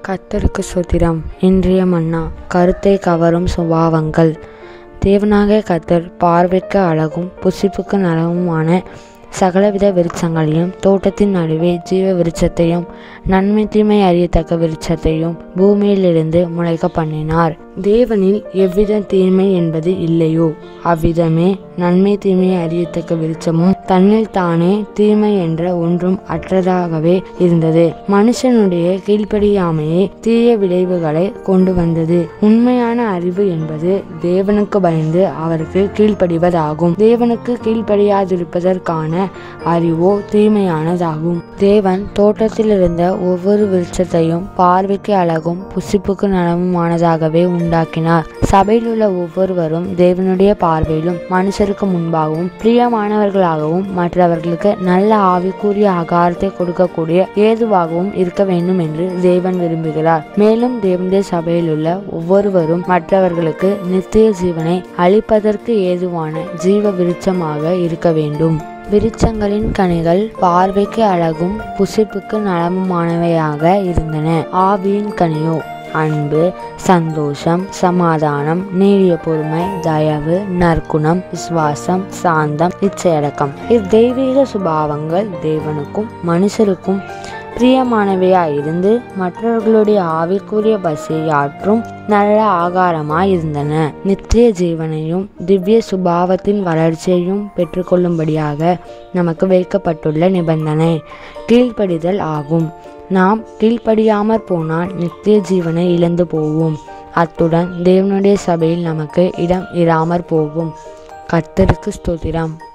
கர்த்தருக்கு ஸ்தோத்திரம் இன்றைய மன்னா கருத்தை கவரும் சுபாவங்கள் தேவனாகிய கர்த்தர் பார்வைக்கு அழகும் புசிப்புக்கு நலவுமான சகலவித விருட்சங்களையும் தோட்டத்தின் நடுவே ஜீவ விருட்சத்தையும் நன்மை தீமை அறியத்தக்க விருட்சத்தையும் பூமியிலிருந்து முளைக்க பண்ணினார் தேவனில் எவ்வித தீமை என்பது இல்லையோ அவ்விதமே நன்மை தீமையை அறியத்தக்க விருட்சமும் தன்னில் தானே தீமை என்ற ஒன்றும் அற்றதாகவே இருந்தது மனுஷனுடைய கீழ்ப்படியாமையே தீய விளைவுகளை கொண்டு வந்தது உண்மையான அறிவு என்பது தேவனுக்கு பயந்து அவருக்கு கீழ்ப்படிவதாகும் தேவனுக்கு கீழ்ப்படியாதிருப்பதற்கான அறிவோ தீமையானதாகும் தேவன் தோட்டத்தில் இருந்த ஒவ்வொரு விருட்சத்தையும் பார்வைக்கு அழகும் புசிப்புக்கு நலமுமானதாகவே உண்டாக்கினார் சபையில் உள்ள ஒவ்வொருவரும் தேவனுடைய பார்வையிலும் மனுஷருக்கு முன்பாகவும் பிரியமானவர்களாகவும் மற்றவர்களுக்கு நல்ல ஆவிக்குரிய ஆகாரத்தை கொடுக்கக்கூடிய ஏதுவாகவும் இருக்க வேண்டும் என்று தேவன் விரும்புகிறார் மேலும் தேவனுடைய சபையில் உள்ள ஒவ்வொருவரும் மற்றவர்களுக்கு நித்திய ஜீவனை அளிப்பதற்கு ஏதுவான ஜீவ விருட்சமாக இருக்க வேண்டும் விருட்சங்களின் கனிகள் பார்வைக்கு அழகும் புசிப்புக்கு நலமுமானவையாக இருந்தன ஆவியின் கனியோ அன்பு சந்தோஷம் சமாதானம் நீடிய பொறுமை தயவு நற்குணம் விசுவாசம் சாந்தம் இச்சையடக்கம் இத்தெய்வீக சுபாவங்கள் தேவனுக்கும் மனுஷருக்கும் பிரியமானவையாய் இருந்து மற்றவர்களுடைய ஆவிக்குரிய பசியை ஆற்றும் நல்ல ஆகாரமாய் இருந்தன நித்திய ஜீவனையும் திவ்ய சுபாவத்தின் வளர்ச்சியையும் பெற்றுக்கொள்ளும்படியாக நமக்கு வைக்கப்பட்டுள்ள நிபந்தனை கீழ்ப்படிதல் ஆகும் நாம் கீழ்ப்படியாமற் போனால் நித்திய ஜீவனை இழந்து போவோம் அத்துடன் தேவனுடைய சபையில் நமக்கு இடம் இராமற் போகும் கர்த்தருக்கு ஸ்தோத்திரம்